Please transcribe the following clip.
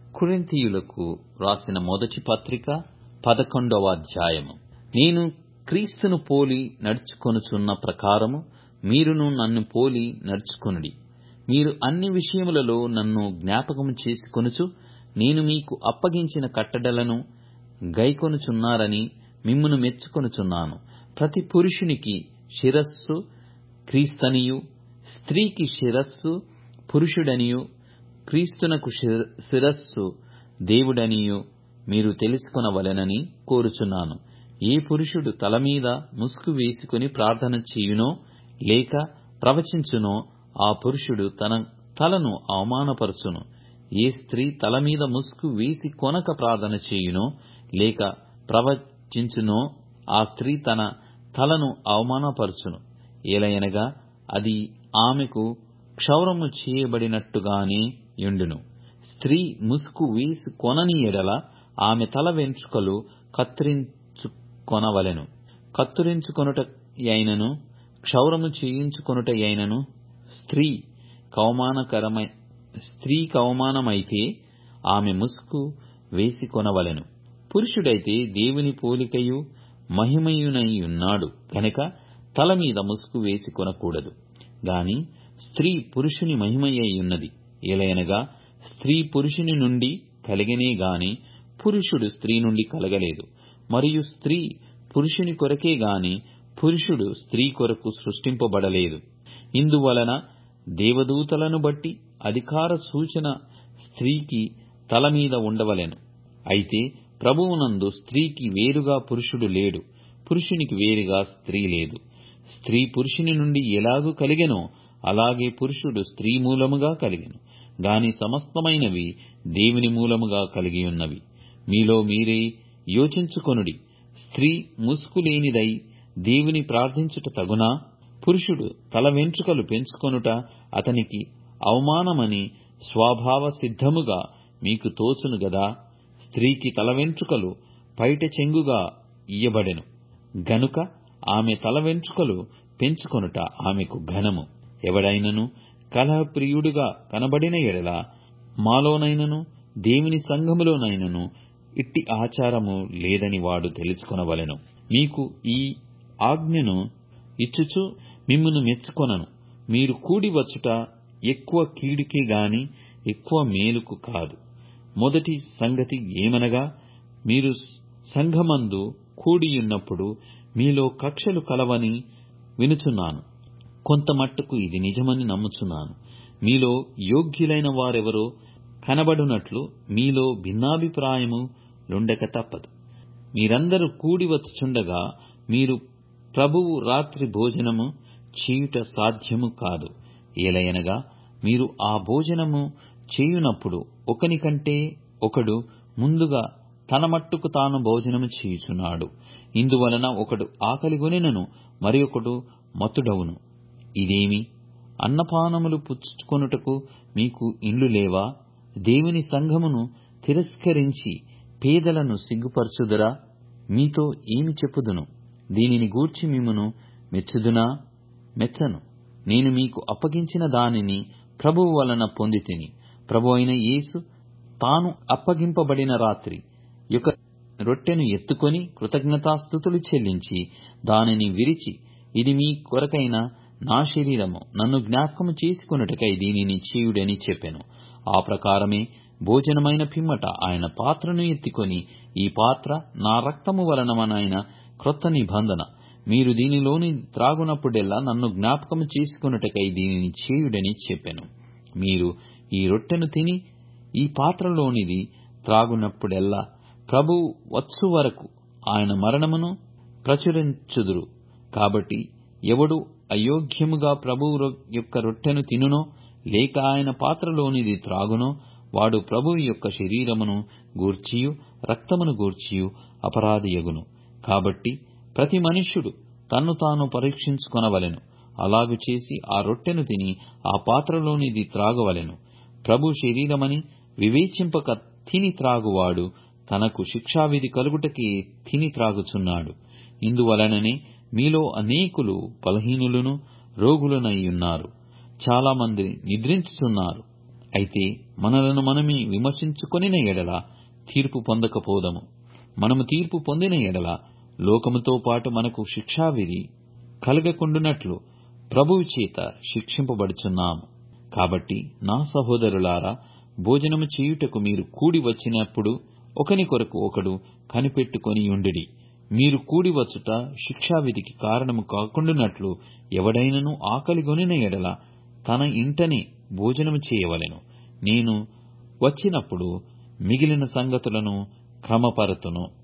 కొరింథీయులకు రాసిన మొదటి పత్రిక పదకొండవ అధ్యాయము నేను క్రీస్తును పోలి నడుచుకొనుచున్న ప్రకారము మీరును నన్ను పోలి నడుచుకొనుడి మీరు అన్ని విషయములలో నన్ను జ్ఞాపకము చేసుకొనుచు నేను మీకు అప్పగించిన కట్టడలను గైకొనుచున్నారని మిమ్మును మెచ్చుకొనుచున్నాను ప్రతి పురుషునికి శిరస్సు క్రీస్తనియు స్త్రీకి శిరస్సు పురుషుడనియు క్రీస్తునకు శిరస్సు దేవుడనియు మీరు తెలుసుకొనవలెనని కోరుచున్నాను ఏ పురుషుడు తలమీద ముసుగు వేసుకుని ప్రార్థన చేయునో లేక ప్రవచించునో ఆ పురుషుడు తన తలను అవమానపరచును ఏ స్త్రీ తలమీద ముసుగు వేసి కొనక ప్రార్థన చేయునో లేక ప్రవచించునో ఆ స్త్రీ తన తలను అవమానపరచును ఏలయనగా అది ఆమెకు క్షౌరము చేయబడినట్టుగానే యుండును స్త్రీ ముసుగు వేసి కొనని ఎడల ఆమె తల వెంట్రుకలు కత్తిరించుకొనవలెను కత్తిరించుకొనుట యైనను క్షౌరము చేయించుకొనుట యైనను స్త్రీ కవమానకరమై స్త్రీకి అవమానమైతే ఆమె ముసుగు వేసి కొనవలెను పురుషుడైతే దేవుని పోలికయు మహిమయునైయున్నాడు గనక తల మీద ముసుగు వేసి కొనకూడదు గాని స్త్రీ పురుషుని మహిమయ్యున్నది ఏలయనగా స్త్రీ పురుషుని నుండి కలిగనే గాని పురుషుడు స్త్రీ నుండి కలగలేదు మరియు స్త్రీ పురుషుని కొరకే గాని పురుషుడు స్త్రీ కొరకు సృష్టింపబడలేదు ఇందువలన దేవదూతలను బట్టి అధికార సూచన స్త్రీకి తల మీద ఉండవలెను అయితే ప్రభువునందు స్త్రీకి వేరుగా పురుషుడు లేడు పురుషునికి వేరుగా స్త్రీ లేదు స్త్రీ పురుషుని నుండి ఎలాగూ కలిగెనో అలాగే పురుషుడు స్త్రీ మూలముగా కలిగెను గాని సమస్తమైనవి దేవుని మూలముగా కలిగియున్నవి మీలో మీరే యోచించుకొనుడి స్త్రీ ముసుకులేనిదై దేవుని ప్రార్థించుట తగునా పురుషుడు తల వెంట్రుకలు పెంచుకొనుట అతనికి అవమానమని స్వభావ సిద్ధముగా మీకు తోచును గదా స్త్రీకి తల వెంట్రుకలు పైట చెంగుగా ఇయ్యబడెను గనుక ఆమె తల వెంట్రుకలు పెంచుకొనుట ఆమెకు ఘనము ఎవడైనను కలహప్రియుడుగా కనబడిన ఎడల మాలోనైనను దేవుని సంఘములోనైనను ఇట్టి ఆచారము లేదని వాడు తెలుసుకొనవలెను మీకు ఈ ఆజ్ఞను ఇచ్చుచు మిమ్మును మెచ్చుకొనను మీరు కూడి వచ్చుట ఎక్కువ కీడుకే గాని ఎక్కువ మేలుకు కాదు మొదటి సంగతి ఏమనగా మీరు సంఘమందు కూడియున్నప్పుడు మీలో కక్షలు కలవని వినుచున్నాను కొంత మట్టుకు ఇది నిజమని నమ్ముచున్నాను మీలో యోగ్యులైన వారెవరో కనబడునట్లు మీలో భిన్నాభిప్రాయము లుండక తప్పదు మీరందరూ కూడి వచ్చుచుండగా మీరు ప్రభువు రాత్రి భోజనము చేయుట సాధ్యము కాదు ఏలయనగా మీరు ఆ భోజనము చేయునప్పుడు ఒకనికంటే ఒకడు ముందుగా తన మట్టుకు తాను భోజనము చేయుచున్నాడు ఇందువలన ఒకడు ఆకలిగొనెనను మరి ఒకడు మత్తుడవును ఇదేమి అన్నపానములు పుచ్చుకొనుటకు మీకు ఇండ్లు లేవా దేవుని సంఘమును తిరస్కరించి పేదలను సిగ్గుపరచుదురా మీతో ఏమి చెప్పుదును దీనిని గూర్చి మిమ్మును మెచ్చుదునా మెచ్చను నేను మీకు అప్పగించిన దానిని ప్రభువు వలన పొందితిని ప్రభు అయిన యేసు తాను అప్పగింపబడిన రాత్రి యొక్క రొట్టెను ఎత్తుకొని కృతజ్ఞతాస్థుతులు చెల్లించి దానిని విరిచి ఇది మీ కొరకైన నా శరీరము నన్ను జ్ఞాపకము చేసుకొనుటకై దీనిని చేయుడని చెప్పెను ఆ ప్రకారమే భోజనమైన పిమ్మట ఆయన పాత్రను ఎత్తుకొని ఈ పాత్ర నా రక్తము వలనమనైన క్రొత్త నిబంధన మీరు దీనిలోని త్రాగునప్పుడెల్లా నన్ను జ్ఞాపకము చేసుకొనుటకై దీనిని చేయుడని చెప్పెను మీరు ఈ రొట్టెను తిని ఈ పాత్రలోనిది త్రాగునప్పుడెల్లా ప్రభు వచ్చు వరకు ఆయన మరణమును ప్రచురించుదురు కాబట్టి ఎవడు అయోగ్యముగా ప్రభువు యొక్క రొట్టెను తినునో లేక ఆయన పాత్రలోనిది త్రాగునో వాడు ప్రభువు యొక్క శరీరమును గూర్చియు రక్తమును గూర్చియు అపరాధియగును కాబట్టి ప్రతి మనుష్యుడు తన్ను తాను పరీక్షించుకొనవలెను అలాగు చేసి ఆ రొట్టెను తిని ఆ పాత్రలోనిది త్రాగవలెను ప్రభు శరీరమని వివేచింపక తిని త్రాగువాడు తనకు శిక్షావిధి కలుగుటకే తిని త్రాగుచున్నాడు ఇందువలననే మీలో అనేకులు బలహీనులను రోగులనై ఉన్నారు చాలామంది నిద్రించుచున్నారు అయితే మనలను మనమే విమర్శించుకొనిన ఎడల తీర్పు పొందకపోదము మనము తీర్పు పొందిన ఎడల లోకముతో పాటు మనకు శిక్షావిధి కలగకుండునట్లు ప్రభువు చేత శిక్షింపబడుచున్నాము కాబట్టి నా సహోదరులారా భోజనము చేయుటకు మీరు కూడి వచ్చినప్పుడు ఒకని కొరకు ఒకడు కనిపెట్టుకొని యుండుడి మీరు కూడి వచ్చుట శిక్షావిధికి కారణము కాకుండునట్లు ఎవడైనను ఆకలిగొనిన ఎడల తన ఇంటనే భోజనము చేయవలెను నేను వచ్చినప్పుడు మిగిలిన సంగతులను క్రమపరతును